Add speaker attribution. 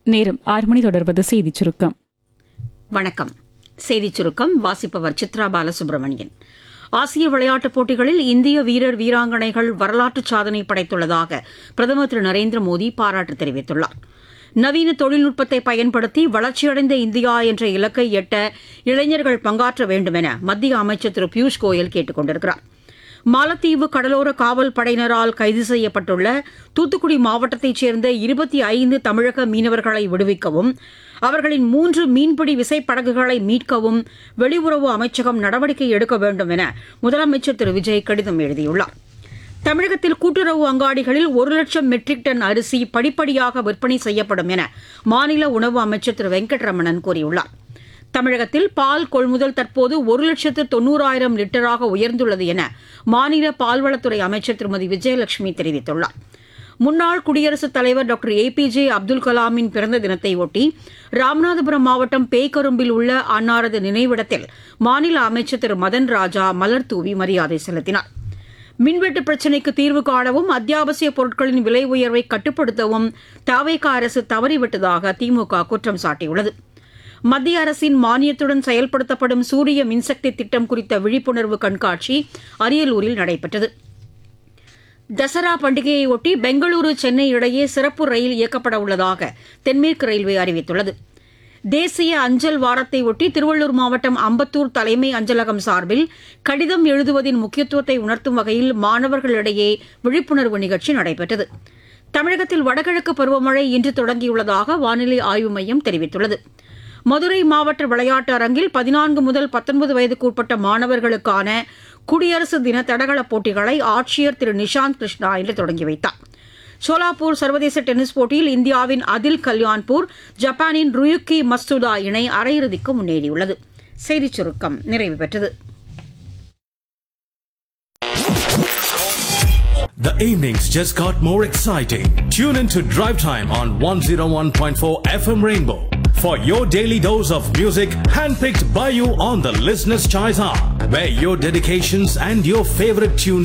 Speaker 1: நேரம் ஆறு மணி தொடர்வது செய்திச் சுருக்கம்
Speaker 2: வணக்கம் செய்திச் சுருக்கம் வாசிப்பவர் சித்ரா பாலசுப்ரமணியன் ஆசிய விளையாட்டுப் போட்டிகளில் இந்திய வீரர் வீராங்கனைகள் வரலாற்று சாதனை படைத்துள்ளதாக பிரதமர் திரு நரேந்திர மோடி பாராட்டு தெரிவித்துள்ளார் நவீன தொழில்நுட்பத்தை பயன்படுத்தி வளர்ச்சியடைந்த இந்தியா என்ற இலக்கை எட்ட இளைஞர்கள் பங்காற்ற வேண்டும் என மத்திய அமைச்சர் திரு பியூஷ் கோயல் கேட்டுக் கொண்டிருக்கிறார் மாலத்தீவு கடலோர காவல் படையினரால் கைது செய்யப்பட்டுள்ள தூத்துக்குடி மாவட்டத்தைச் சேர்ந்த இருபத்தி ஐந்து தமிழக மீனவர்களை விடுவிக்கவும் அவர்களின் மூன்று மீன்பிடி விசைப்படகுகளை மீட்கவும் வெளியுறவு அமைச்சகம் நடவடிக்கை எடுக்க வேண்டும் என முதலமைச்சர் திரு விஜய் கடிதம் எழுதியுள்ளார் தமிழகத்தில் கூட்டுறவு அங்காடிகளில் ஒரு லட்சம் மெட்ரிக் டன் அரிசி படிப்படியாக விற்பனை செய்யப்படும் என மாநில உணவு அமைச்சர் திரு வெங்கட்ரமணன் கூறியுள்ளார் தமிழகத்தில் பால் கொள்முதல் தற்போது ஒரு லட்சத்து தொண்ணூறாயிரம் லிட்டராக உயர்ந்துள்ளது என மாநில பால்வளத்துறை அமைச்சர் திருமதி விஜயலட்சுமி தெரிவித்துள்ளார் முன்னாள் குடியரசுத் தலைவர் doctor A P J Abdul கலாமின் பிறந்த தினத்தை ஒட்டி ராமநாதபுரம் மாவட்டம் பேய்கரும்பில் உள்ள அன்னாரது நினைவிடத்தில் மாநில அமைச்சர் திரு மதன் ராஜா மலர் தூவி மரியாதை செலுத்தினார் மின்வெட்டு பிரச்சினைக்கு தீர்வு காணவும் அத்தியாவசிய பொருட்களின் விலை உயர்வை கட்டுப்படுத்தவும் தவேக அரசு தவறிவிட்டதாக திமுக குற்றம் சாட்டியுள்ளது மத்திய அரசின் மானியத்துடன் செயல்படுத்தப்படும் சூரிய மின்சக்தி திட்டம் குறித்த விழிப்புணர்வு கண்காட்சி அரியலூரில் நடைபெற்றது தசரா பண்டிகையையொட்டி பெங்களூரு சென்னை இடையே சிறப்பு ரயில் இயக்கப்பட உள்ளதாக தென்மேற்கு ரயில்வே அறிவித்துள்ளது தேசிய அஞ்சல் வாரத்தை ஒட்டி திருவள்ளூர் மாவட்டம் அம்பத்தூர் தலைமை அஞ்சலகம் சார்பில் கடிதம் எழுதுவதின் முக்கியத்துவத்தை உணர்த்தும் வகையில் மாணவர்களிடையே விழிப்புணர்வு நிகழ்ச்சி நடைபெற்றது தமிழகத்தில் வடகிழக்கு பருவமழை இன்று தொடங்கியுள்ளதாக வானிலை ஆய்வு மையம் தெரிவித்துள்ளது மதுரை மாவட்ட விளையாட்டு அரங்கில் பதினான்கு முதல் பத்தொன்பது வயதுக்குட்பட்ட மாணவர்களுக்கான குடியரசு தின தடகள போட்டிகளை ஆட்சியர் திரு நிஷாந்த் கிருஷ்ணா இன்று தொடங்கி வைத்தார் சோலாப்பூர் சர்வதேச டென்னிஸ் போட்டியில் இந்தியாவின் அதில் கல்யாண்பூர் ஜப்பானின் ருயுக்கி மஸ்துதா இணை அரையிறுதிக்கு முன்னேறியுள்ளது செய்திச் சுருக்கம் நிறைவு பெற்றது
Speaker 3: The evenings just got more exciting. Tune in to Drive Time on 101.4 FM Rainbow for your daily dose of music handpicked by you on the Listener's Choice Hour, where your dedications and your favorite tunes